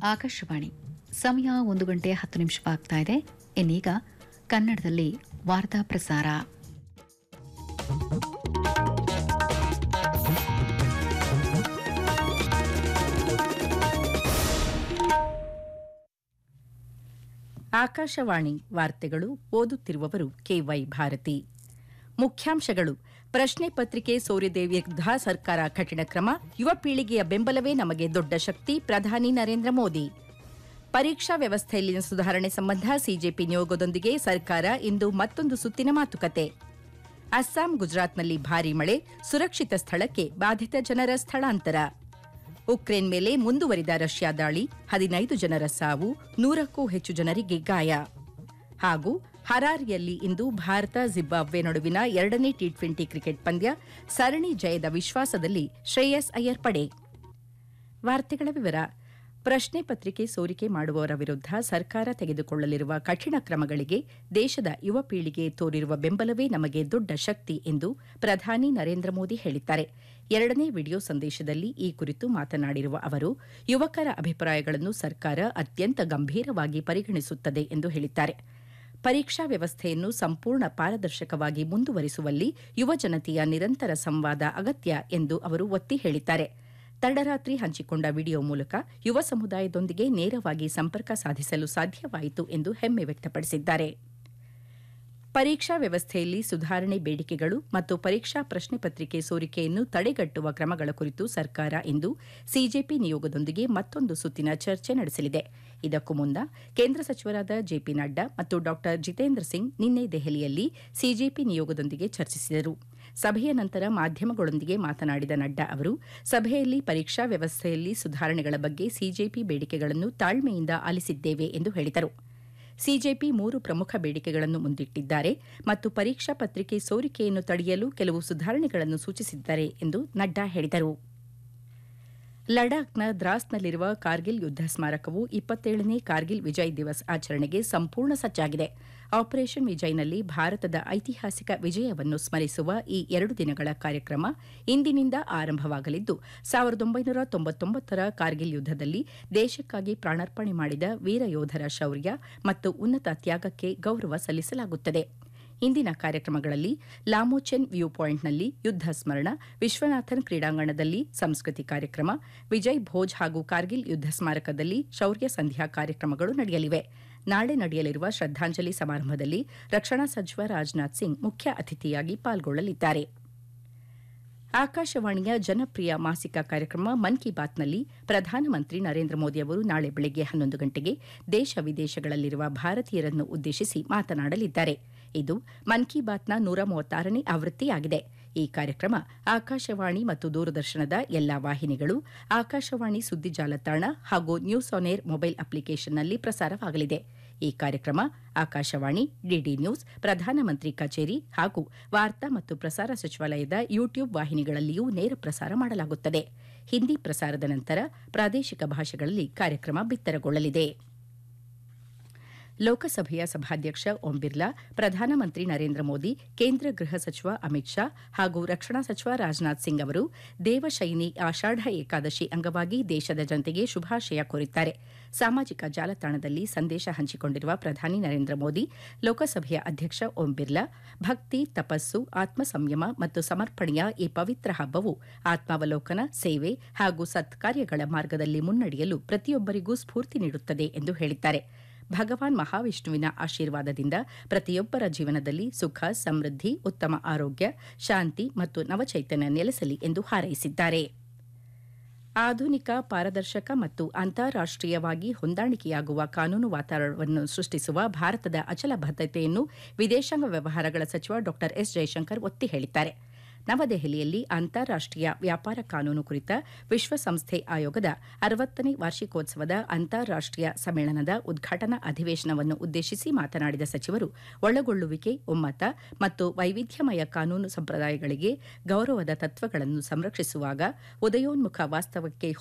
ಆಕಾಶವಾಣಿ ಸಮಯ ಒಂದು ಗಂಟೆ ಹತ್ತು ನಿಮಿಷವಾಗ್ತಾ ಇದೆ ಇನ್ನೀಗ ಕನ್ನಡದಲ್ಲಿ ವಾರ್ತಾ ಪ್ರಸಾರ ಆಕಾಶವಾಣಿ ವಾರ್ತೆಗಳು ಓದುತ್ತಿರುವವರು ಕೆವೈ ಭಾರತಿ ಮುಖ್ಯಾಂಶಗಳು ಪ್ರಶ್ನೆ ಪತ್ರಿಕೆ ಸೋರಿದೆ ವಿರುದ್ಧ ಸರ್ಕಾರ ಕಠಿಣ ಕ್ರಮ ಯುವ ಪೀಳಿಗೆಯ ಬೆಂಬಲವೇ ನಮಗೆ ದೊಡ್ಡ ಶಕ್ತಿ ಪ್ರಧಾನಿ ನರೇಂದ್ರ ಮೋದಿ ಪರೀಕ್ಷಾ ವ್ಯವಸ್ಥೆಯಲ್ಲಿನ ಸುಧಾರಣೆ ಸಂಬಂಧ ಸಿಜೆಪಿ ನಿಯೋಗದೊಂದಿಗೆ ಸರ್ಕಾರ ಇಂದು ಮತ್ತೊಂದು ಸುತ್ತಿನ ಮಾತುಕತೆ ಅಸ್ಸಾಂ ಗುಜರಾತ್ನಲ್ಲಿ ಭಾರೀ ಮಳೆ ಸುರಕ್ಷಿತ ಸ್ಥಳಕ್ಕೆ ಬಾಧಿತ ಜನರ ಸ್ಥಳಾಂತರ ಉಕ್ರೇನ್ ಮೇಲೆ ಮುಂದುವರಿದ ರಷ್ಯಾ ದಾಳಿ ಹದಿನೈದು ಜನರ ಸಾವು ನೂರಕ್ಕೂ ಹೆಚ್ಚು ಜನರಿಗೆ ಗಾಯ ಹಾಗೂ ಹರಾರಿಯಲ್ಲಿ ಇಂದು ಭಾರತ ಜಿಂಬಾಬ್ವೆ ನಡುವಿನ ಎರಡನೇ ಟಿ ಟ್ವೆಂಟಿ ಕ್ರಿಕೆಟ್ ಪಂದ್ಯ ಸರಣಿ ಜಯದ ವಿಶ್ವಾಸದಲ್ಲಿ ಶ್ರೇಯಸ್ ಅಯ್ಯರ್ ಪಡೆ ವಾರ್ತೆಗಳ ವಿವರ ಪ್ರಶ್ನೆ ಪತ್ರಿಕೆ ಸೋರಿಕೆ ಮಾಡುವವರ ವಿರುದ್ಧ ಸರ್ಕಾರ ತೆಗೆದುಕೊಳ್ಳಲಿರುವ ಕಠಿಣ ಕ್ರಮಗಳಿಗೆ ದೇಶದ ಯುವ ಪೀಳಿಗೆ ತೋರಿರುವ ಬೆಂಬಲವೇ ನಮಗೆ ದೊಡ್ಡ ಶಕ್ತಿ ಎಂದು ಪ್ರಧಾನಿ ನರೇಂದ್ರ ಮೋದಿ ಹೇಳಿದ್ದಾರೆ ಎರಡನೇ ವಿಡಿಯೋ ಸಂದೇಶದಲ್ಲಿ ಈ ಕುರಿತು ಮಾತನಾಡಿರುವ ಅವರು ಯುವಕರ ಅಭಿಪ್ರಾಯಗಳನ್ನು ಸರ್ಕಾರ ಅತ್ಯಂತ ಗಂಭೀರವಾಗಿ ಪರಿಗಣಿಸುತ್ತದೆ ಎಂದು ಹೇಳಿದ್ದಾರೆ ಪರೀಕ್ಷಾ ವ್ಯವಸ್ಥೆಯನ್ನು ಸಂಪೂರ್ಣ ಪಾರದರ್ಶಕವಾಗಿ ಮುಂದುವರಿಸುವಲ್ಲಿ ಯುವ ಜನತೆಯ ನಿರಂತರ ಸಂವಾದ ಅಗತ್ಯ ಎಂದು ಅವರು ಒತ್ತಿ ಹೇಳಿದ್ದಾರೆ ತಡರಾತ್ರಿ ಹಂಚಿಕೊಂಡ ವಿಡಿಯೋ ಮೂಲಕ ಯುವ ಸಮುದಾಯದೊಂದಿಗೆ ನೇರವಾಗಿ ಸಂಪರ್ಕ ಸಾಧಿಸಲು ಸಾಧ್ಯವಾಯಿತು ಎಂದು ಹೆಮ್ಮೆ ವ್ಯಕ್ತಪಡಿಸಿದ್ದಾರೆ ಪರೀಕ್ಷಾ ವ್ಯವಸ್ಥೆಯಲ್ಲಿ ಸುಧಾರಣೆ ಬೇಡಿಕೆಗಳು ಮತ್ತು ಪರೀಕ್ಷಾ ಪ್ರಶ್ನೆ ಪತ್ರಿಕೆ ಸೋರಿಕೆಯನ್ನು ತಡೆಗಟ್ಟುವ ಕ್ರಮಗಳ ಕುರಿತು ಸರ್ಕಾರ ಇಂದು ಸಿಜೆಪಿ ನಿಯೋಗದೊಂದಿಗೆ ಮತ್ತೊಂದು ಸುತ್ತಿನ ಚರ್ಚೆ ನಡೆಸಲಿದೆ ಇದಕ್ಕೂ ಮುನ್ನ ಕೇಂದ್ರ ಸಚಿವರಾದ ಜೆಪಿ ನಡ್ಡಾ ಮತ್ತು ಡಾ ಜಿತೇಂದ್ರ ಸಿಂಗ್ ನಿನ್ನೆ ದೆಹಲಿಯಲ್ಲಿ ಸಿಜೆಪಿ ನಿಯೋಗದೊಂದಿಗೆ ಚರ್ಚಿಸಿದರು ಸಭೆಯ ನಂತರ ಮಾಧ್ಯಮಗಳೊಂದಿಗೆ ಮಾತನಾಡಿದ ನಡ್ಡಾ ಅವರು ಸಭೆಯಲ್ಲಿ ಪರೀಕ್ಷಾ ವ್ಯವಸ್ಥೆಯಲ್ಲಿ ಸುಧಾರಣೆಗಳ ಬಗ್ಗೆ ಸಿಜೆಪಿ ಬೇಡಿಕೆಗಳನ್ನು ತಾಳ್ಮೆಯಿಂದ ಆಲಿಸಿದ್ದೇವೆ ಎಂದು ಹೇಳಿದರು ಸಿಜೆಪಿ ಮೂರು ಪ್ರಮುಖ ಬೇಡಿಕೆಗಳನ್ನು ಮುಂದಿಟ್ಟಿದ್ದಾರೆ ಮತ್ತು ಪರೀಕ್ಷಾ ಪತ್ರಿಕೆ ಸೋರಿಕೆಯನ್ನು ತಡೆಯಲು ಕೆಲವು ಸುಧಾರಣೆಗಳನ್ನು ಸೂಚಿಸಿದ್ದಾರೆ ಎಂದು ನಡ್ಡಾ ಹೇಳಿದರು ಲಡಾಖ್ನ ದ್ರಾಸ್ನಲ್ಲಿರುವ ಕಾರ್ಗಿಲ್ ಯುದ್ಧ ಸ್ಮಾರಕವು ಇಪ್ಪತ್ತೇಳನೇ ಕಾರ್ಗಿಲ್ ವಿಜಯ್ ದಿವಸ್ ಆಚರಣೆಗೆ ಸಂಪೂರ್ಣ ಸಜ್ಜಾಗಿದೆ ಆಪರೇಷನ್ ವಿಜಯ್ನಲ್ಲಿ ಭಾರತದ ಐತಿಹಾಸಿಕ ವಿಜಯವನ್ನು ಸ್ಮರಿಸುವ ಈ ಎರಡು ದಿನಗಳ ಕಾರ್ಯಕ್ರಮ ಇಂದಿನಿಂದ ಆರಂಭವಾಗಲಿದ್ದು ಸಾವಿರದ ಒಂಬೈನೂರ ತೊಂಬತ್ತೊಂಬತ್ತರ ಕಾರ್ಗಿಲ್ ಯುದ್ದದಲ್ಲಿ ದೇಶಕ್ಕಾಗಿ ಪ್ರಾಣಾರ್ಪಣೆ ಮಾಡಿದ ವೀರ ಯೋಧರ ಶೌರ್ಯ ಮತ್ತು ಉನ್ನತ ತ್ಯಾಗಕ್ಕೆ ಗೌರವ ಸಲ್ಲಿಸಲಾಗುತ್ತದೆ ಇಂದಿನ ಕಾರ್ಯಕ್ರಮಗಳಲ್ಲಿ ಲಾಮೋಚೆನ್ ವ್ಯೂ ಪಾಯಿಂಟ್ನಲ್ಲಿ ಯುದ್ಧ ಸ್ಮರಣ ವಿಶ್ವನಾಥನ್ ಕ್ರೀಡಾಂಗಣದಲ್ಲಿ ಸಂಸ್ಕೃತಿ ಕಾರ್ಯಕ್ರಮ ವಿಜಯ್ ಭೋಜ್ ಹಾಗೂ ಕಾರ್ಗಿಲ್ ಯುದ್ಧ ಸ್ಮಾರಕದಲ್ಲಿ ಶೌರ್ಯ ಸಂಧ್ಯಾ ಕಾರ್ಯಕ್ರಮಗಳು ನಡೆಯಲಿವೆ ನಾಳೆ ನಡೆಯಲಿರುವ ಶ್ರದ್ದಾಂಜಲಿ ಸಮಾರಂಭದಲ್ಲಿ ರಕ್ಷಣಾ ಸಚಿವ ರಾಜನಾಥ್ ಸಿಂಗ್ ಮುಖ್ಯ ಅತಿಥಿಯಾಗಿ ಪಾಲ್ಗೊಳ್ಳಲಿದ್ದಾರೆ ಆಕಾಶವಾಣಿಯ ಜನಪ್ರಿಯ ಮಾಸಿಕ ಕಾರ್ಯಕ್ರಮ ಮನ್ ಕಿ ಬಾತ್ನಲ್ಲಿ ಪ್ರಧಾನಮಂತ್ರಿ ನರೇಂದ್ರ ಮೋದಿ ಅವರು ನಾಳೆ ಬೆಳಗ್ಗೆ ಹನ್ನೊಂದು ಗಂಟೆಗೆ ದೇಶ ವಿದೇಶಗಳಲ್ಲಿರುವ ಭಾರತೀಯರನ್ನು ಉದ್ದೇಶಿಸಿ ಮಾತನಾಡಲಿದ್ದಾರೆ ಇದು ಮನ್ ಕಿ ಬಾತ್ನ ನೂರ ಮೂವತ್ತಾರನೇ ಆವೃತ್ತಿಯಾಗಿದೆ ಈ ಕಾರ್ಯಕ್ರಮ ಆಕಾಶವಾಣಿ ಮತ್ತು ದೂರದರ್ಶನದ ಎಲ್ಲಾ ವಾಹಿನಿಗಳು ಆಕಾಶವಾಣಿ ಸುದ್ದಿ ಜಾಲತಾಣ ಹಾಗೂ ನ್ಯೂಸ್ ಆನ್ ಏರ್ ಮೊಬೈಲ್ ಅಪ್ಲಿಕೇಶನ್ನಲ್ಲಿ ಪ್ರಸಾರವಾಗಲಿದೆ ಈ ಕಾರ್ಯಕ್ರಮ ಆಕಾಶವಾಣಿ ಡಿಡಿ ನ್ಯೂಸ್ ಪ್ರಧಾನಮಂತ್ರಿ ಕಚೇರಿ ಹಾಗೂ ವಾರ್ತಾ ಮತ್ತು ಪ್ರಸಾರ ಸಚಿವಾಲಯದ ಯೂಟ್ಯೂಬ್ ವಾಹಿನಿಗಳಲ್ಲಿಯೂ ನೇರ ಪ್ರಸಾರ ಮಾಡಲಾಗುತ್ತದೆ ಹಿಂದಿ ಪ್ರಸಾರದ ನಂತರ ಪ್ರಾದೇಶಿಕ ಭಾಷೆಗಳಲ್ಲಿ ಕಾರ್ಯಕ್ರಮ ಬಿತ್ತರಗೊಳ್ಳಲಿದೆ ಲೋಕಸಭೆಯ ಸಭಾಧ್ಯಕ್ಷ ಓಂ ಬಿರ್ಲಾ ಪ್ರಧಾನಮಂತ್ರಿ ನರೇಂದ್ರ ಮೋದಿ ಕೇಂದ್ರ ಗೃಹ ಸಚಿವ ಅಮಿತ್ ಶಾ ಹಾಗೂ ರಕ್ಷಣಾ ಸಚಿವ ರಾಜನಾಥ್ ಸಿಂಗ್ ಅವರು ದೇವಶೈನಿ ಆಷಾಢ ಏಕಾದಶಿ ಅಂಗವಾಗಿ ದೇಶದ ಜನತೆಗೆ ಶುಭಾಶಯ ಕೋರಿದ್ದಾರೆ ಸಾಮಾಜಿಕ ಜಾಲತಾಣದಲ್ಲಿ ಸಂದೇಶ ಹಂಚಿಕೊಂಡಿರುವ ಪ್ರಧಾನಿ ನರೇಂದ್ರ ಮೋದಿ ಲೋಕಸಭೆಯ ಅಧ್ಯಕ್ಷ ಓಂ ಬಿರ್ಲಾ ಭಕ್ತಿ ತಪಸ್ಸು ಆತ್ಮ ಸಂಯಮ ಮತ್ತು ಸಮರ್ಪಣೆಯ ಈ ಪವಿತ್ರ ಹಬ್ಬವು ಆತ್ಮಾವಲೋಕನ ಸೇವೆ ಹಾಗೂ ಸತ್ಕಾರ್ಯಗಳ ಮಾರ್ಗದಲ್ಲಿ ಮುನ್ನಡೆಯಲು ಪ್ರತಿಯೊಬ್ಬರಿಗೂ ಸ್ಫೂರ್ತಿ ನೀಡುತ್ತದೆ ಎಂದು ಹೇಳಿದ್ದಾರೆ ಭಗವಾನ್ ಮಹಾವಿಷ್ಣುವಿನ ಆಶೀರ್ವಾದದಿಂದ ಪ್ರತಿಯೊಬ್ಬರ ಜೀವನದಲ್ಲಿ ಸುಖ ಸಮೃದ್ಧಿ ಉತ್ತಮ ಆರೋಗ್ಯ ಶಾಂತಿ ಮತ್ತು ನವಚೈತನ್ಯ ನೆಲೆಸಲಿ ಎಂದು ಹಾರೈಸಿದ್ದಾರೆ ಆಧುನಿಕ ಪಾರದರ್ಶಕ ಮತ್ತು ಅಂತಾರಾಷ್ಟೀಯವಾಗಿ ಹೊಂದಾಣಿಕೆಯಾಗುವ ಕಾನೂನು ವಾತಾವರಣವನ್ನು ಸೃಷ್ಟಿಸುವ ಭಾರತದ ಅಚಲ ಬದ್ಧತೆಯನ್ನು ವಿದೇಶಾಂಗ ವ್ಯವಹಾರಗಳ ಸಚಿವ ಡಾ ಎಸ್ ಜಯಶಂಕರ್ ಒತ್ತಿ ಹೇಳಿದ್ದಾರೆ ನವದೆಹಲಿಯಲ್ಲಿ ಅಂತಾರಾಷ್ಟೀಯ ವ್ಯಾಪಾರ ಕಾನೂನು ಕುರಿತ ವಿಶ್ವಸಂಸ್ಥೆ ಆಯೋಗದ ಅರವತ್ತನೇ ವಾರ್ಷಿಕೋತ್ಸವದ ಅಂತಾರಾಷ್ಟೀಯ ಸಮ್ಮೇಳನದ ಉದ್ಘಾಟನಾ ಅಧಿವೇಶನವನ್ನು ಉದ್ದೇಶಿಸಿ ಮಾತನಾಡಿದ ಸಚಿವರು ಒಳಗೊಳ್ಳುವಿಕೆ ಒಮ್ಮತ ಮತ್ತು ವೈವಿಧ್ಯಮಯ ಕಾನೂನು ಸಂಪ್ರದಾಯಗಳಿಗೆ ಗೌರವದ ತತ್ವಗಳನ್ನು ಸಂರಕ್ಷಿಸುವಾಗ ಉದಯೋನ್ಮುಖ ವಾಸ್ತವಕ್ಕೆ